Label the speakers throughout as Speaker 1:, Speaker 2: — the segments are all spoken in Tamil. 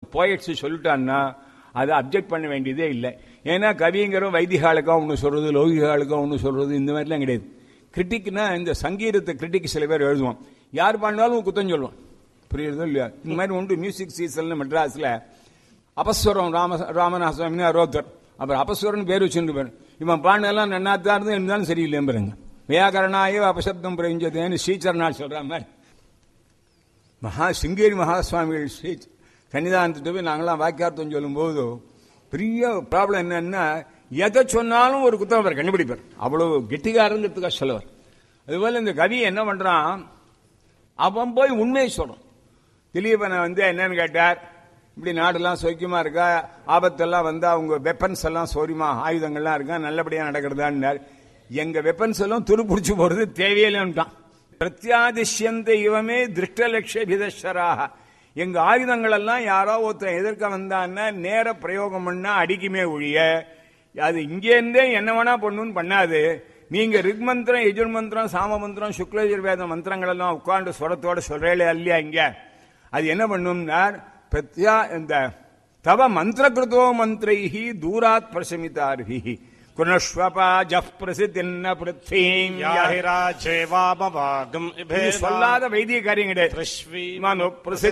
Speaker 1: போயட்ஸ் சொல்லிட்டான்னா அதை அப்ஜெக்ட் பண்ண வேண்டியதே இல்லை ஏன்னா கவிங்கிற வைதிகாலுக்கா ஒன்று சொல்றது லௌகிகாலுக்கா ஒன்று சொல்றது இந்த மாதிரிலாம் கிடையாது கிரிட்டிக்னா இந்த சங்கீதத்தை கிரிட்டிக் சில பேர் எழுதுவான் யார் பாடினாலும் குத்தம் சொல்லுவான் புரியுறதோ இல்லையா இந்த மாதிரி உண்டு மியூசிக் சீசன் மெட்ராஸில் அபஸ்வரம் ராம ராமநாசமின்னு அரோத்தர் அப்புறம் அபஸ்வரன் பேர் வச்சுட்டு பாரு இவன் பாடினெல்லாம் நன்னாத்தான் இருந்து இருந்தாலும் சரியில்லை பாருங்க வியாகரணாய அபசப்தம் பிரவிஞ்சதேன்னு ஸ்ரீச்சரநாள் சொல்ற மாதிரி மகா சிங்கேரி மகாசுவாமிகள் ஸ்ரீ சன்னிதானத்துட்டு போய் நாங்களாம் வாக்கியார்த்தம் சொல்லும்போது பெரிய ப்ராப்ளம் என்னன்னா எதை சொன்னாலும் ஒரு குத்தம் அவர் கண்டுபிடிப்பார் அவ்வளவு கெட்டிகாரங்கிறதுக்காக சொல்லுவார் அதுபோல இந்த கவி என்ன பண்றான் அவன் போய் உண்மையை சொல்றான் திலீபனை வந்து என்னன்னு கேட்டார் இப்படி நாடெல்லாம் சௌக்கியமா இருக்கா ஆபத்தெல்லாம் வந்தா உங்க வெப்பன்ஸ் எல்லாம் சௌரியமா ஆயுதங்கள்லாம் இருக்கா நல்லபடியா நடக்கிறதான்னார் எங்க வெப்பன்ஸ் எல்லாம் துருப்பிடிச்சு போறது தேவையில்லைன்ட்டான் பிரத்யாதிஷ்யந்த இவமே திருஷ்டலட்சபிதஸ்வராக எங்க ஆயுதங்கள் எல்லாம் யாரோ ஒருத்தன் எதிர்க்க வந்தான்னா நேர பிரயோகம் பண்ணா அடிக்குமே ஒழிய அது இங்கேருந்தே என்ன வேணா பண்ணுன்னு பண்ணாது நீங்க ரிக் மந்திரம் எஜுர் மந்திரம் சாம மந்திரம் சுக்லஜுர்வேத மந்திரங்கள் எல்லாம் உட்கார்ந்து ஸ்வரத்தோட சொல்றேளே இல்லையா இங்க அது என்ன பண்ணும்னா பிரத்யா இந்த தவ மந்திரகிருதோ மந்திரைஹி தூராத் பிரசமிதார்ஹி குணஸ்வபா ஜப் பிரசித்தின்ன பிருத்வீம்
Speaker 2: யாஹிராஜே வாமவாகம்
Speaker 1: இது சொல்லாத வைத்திய காரியம் கிடையாது
Speaker 2: திருஷ்வி
Speaker 1: மனு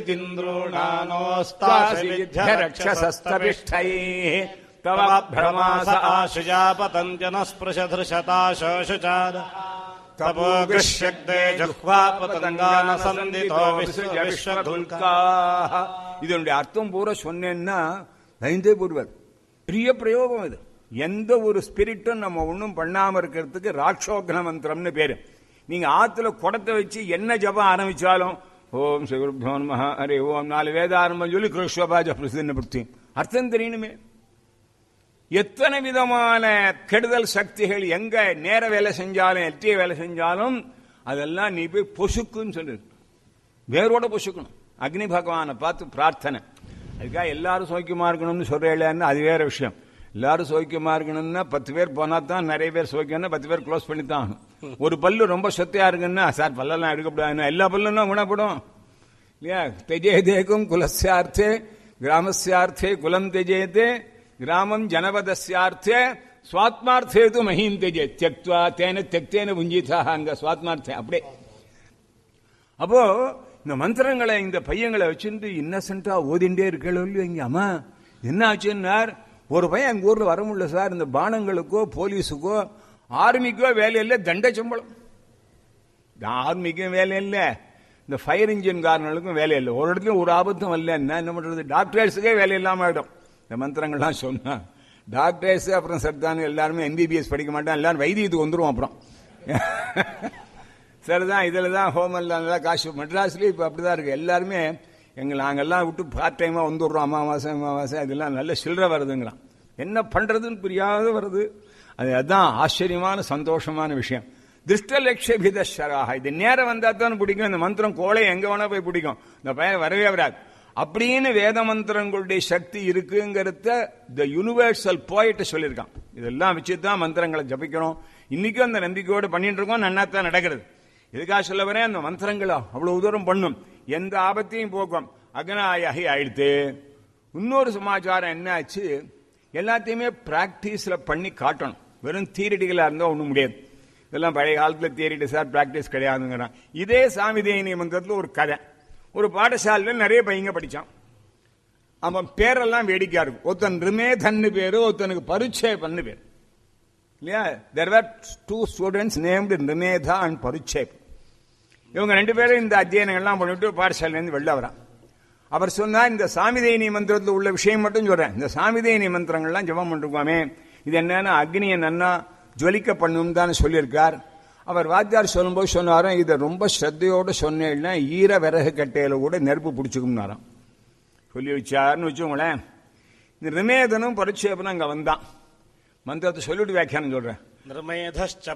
Speaker 1: பிரசித்திந்திரோணானோஸ்தாசிரக்ஷசஸ்தபிஷ்டைः தவ
Speaker 2: பிரமாச
Speaker 1: பிரமாச
Speaker 2: ஆசுஜா பதஞ்சனஸ்பிருஷதృశதாசோஷுச்சார தபோ கிருஷ்யக்தே ஜஹ்வா பதங்கான சந்திதோ விஸ்வ விஸ்வதுல்கா
Speaker 1: இதனுடைய அர்த்தம் பூரா சொன்னேன்னா பயந்தே போடுவார் பெரிய பிரயோகம் இது எந்த ஒரு ஸ்பிரிட்டும் நம்ம ஒன்றும் பண்ணாம இருக்கிறதுக்கு ராட்சோக்ன மந்திரம்னு பேரு நீங்க ஆத்துல குடத்தை வச்சு என்ன ஜபம் ஆரம்பிச்சாலும் ஓம் ஸ்ரீகுருப்போ நம ஹரி ஓம் நாலு வேத ஆரம்பம் சொல்லி கிருஷ்ணபாஜ பிரசின்ன பக்தி அர்த்தம் தெரியணுமே எத்தனை விதமான கெடுதல் சக்திகள் எங்க நேர வேலை செஞ்சாலும் எட்டிய வேலை செஞ்சாலும் அதெல்லாம் நீ போய் பொசுக்குன்னு சொல்லு வேரோட பொசுக்கணும் அக்னி பகவானை பார்த்து பிரார்த்தனை அதுக்காக எல்லாரும் சௌக்கியமா இருக்கணும்னு சொல்றேன்னு அது வேற விஷயம் எல்லாரும் சௌக்கியமா இருக்கணும்னா பத்து பேர் போனா தான் நிறைய பேர் சௌக்கியம்னா பத்து பேர் க்ளோஸ் பண்ணி தான் ஆகணும் ஒரு பல்லு ரொம்ப சொத்தையா இருக்குன்னா சார் பல்லெல்லாம் எடுக்கக்கூடாதுன்னா எல்லா பல்லுன்னா குணப்படும் இல்லையா தெஜேதேக்கும் குலஸ்யார்த்தே கிராமஸ்யார்த்தே குலம் தெஜேதே கிராமம் ஜனபதஸ்யார்த்தே சுவாத்மார்த்தே து மஹீம் தெஜே தியக்துவா தேன தெக்தேன புஞ்சிதா அங்க சுவாத்மார்த்தே அப்படியே அப்போ இந்த மந்திரங்களை இந்த பையங்களை வச்சுட்டு இன்னசென்டா ஓதிண்டே இருக்கல இங்க அம்மா என்ன ஆச்சுன்னார் ஒரு பையன் எங்க ஊர்ல வர முடியல சார் இந்த பானங்களுக்கோ போலீஸுக்கோ ஆர்மிக்கோ வேலை இல்லை தண்ட சம்பளம் ஆர்மிக்கும் வேலை இல்லை இந்த ஃபயர் இன்ஜின் காரங்களுக்கும் வேலை இல்லை ஒரு இடத்துல ஒரு ஆபத்தும் இல்லை என்ன என்ன பண்றது டாக்டர்ஸுக்கே வேலை இல்லாம ஆயிடும் இந்த மந்திரங்கள்லாம் சொன்னா டாக்டர்ஸ் அப்புறம் சர்தான் எல்லாருமே எம்பிபிஎஸ் படிக்க மாட்டான் எல்லாரும் வைத்தியத்துக்கு வந்துருவோம் அப்புறம் சரிதான் இதில் தான் ஹோமெல்லாம் காசு மெட்ராஸ்லேயும் இப்போ அப்படிதான் இருக்கு எல்லாருமே எங்கள் நாங்கெல்லாம் விட்டு பார்ட் டைமாக வந்துடுறோம் அமாவாசை அமாவாசை இதெல்லாம் நல்ல சில்லறை வருதுங்களாம் என்ன பண்ணுறதுன்னு புரியாத வருது அது அதுதான் ஆச்சரியமான சந்தோஷமான விஷயம் திருஷ்டலட்சபிதராக இது நேரம் வந்தா தான் பிடிக்கும் இந்த மந்திரம் கோளை எங்க வேணா போய் பிடிக்கும் இந்த பையன் வரவே வராது அப்படின்னு வேத மந்திரங்களுடைய சக்தி இருக்குங்கிறத த யூனிவர்சல் போயிட்டு சொல்லியிருக்கான் இதெல்லாம் வச்சு தான் மந்திரங்களை ஜபிக்கணும் இன்னைக்கும் அந்த நம்பிக்கையோடு பண்ணிட்டு இருக்கோம் நன்னாத்தான் நடக்கிறது எதுக்காக சொல்ல வரேன் அந்த மந்திரங்களை அவ்வளவு தூரம் பண்ணும் எந்த ஆபத்தையும் போக்கும் அகனாயகி ஆயிடுத்து இன்னொரு சமாச்சாரம் என்னாச்சு எல்லாத்தையுமே பிராக்டிஸ்ல பண்ணி காட்டணும் வெறும் தியரிட்டிகளா இருந்தா ஒண்ணும் முடியாது இதெல்லாம் பழைய காலத்துல தியரிட்டி சார் பிராக்டிஸ் கிடையாதுங்கிறான் இதே சாமி தேனி மந்திரத்துல ஒரு கதை ஒரு பாடசாலையில் நிறைய பையங்க படிச்சான் அவன் பேரெல்லாம் வேடிக்கையா இருக்கும் ஒருத்தன் ரிமேதன்னு பேரு ஒருத்தனுக்கு பருச்சேபன்னு பேர் இல்லையா there are two students named ரிமேதா அண்ட் பருச்சேப் இவங்க ரெண்டு பேரும் இந்த அத்தியனங்கள்லாம் பண்ணிட்டு பாடசாலையிலேருந்து வெளில வரான் அவர் சொன்னா இந்த சாமிதேனி மந்திரத்தில் உள்ள விஷயம் மட்டும் சொல்றேன் இந்த சாமிதேனி மந்திரங்கள்லாம் ஜபம் பண்ணிருக்கோமே இது என்னன்னா அக்னியை நன்னா ஜொலிக்க பண்ணும் தான் சொல்லியிருக்கார் அவர் வாத்தியார் சொல்லும்போது சொன்னாராம் இதை ரொம்ப ஸ்ரத்தையோட சொன்னேன்னா ஈர விறகு கட்டையில கூட நெருப்பு பிடிச்சிக்கும்னாராம் சொல்லி வச்சாருன்னு வச்சுக்கோங்களேன் இந்த ரிமேதனும் பரிச்சேபனும் அங்க வந்தான் மந்திரத்தை சொல்லிட்டு வியாக்கியானம் சொல்றேன்
Speaker 2: நிர்மேதश्च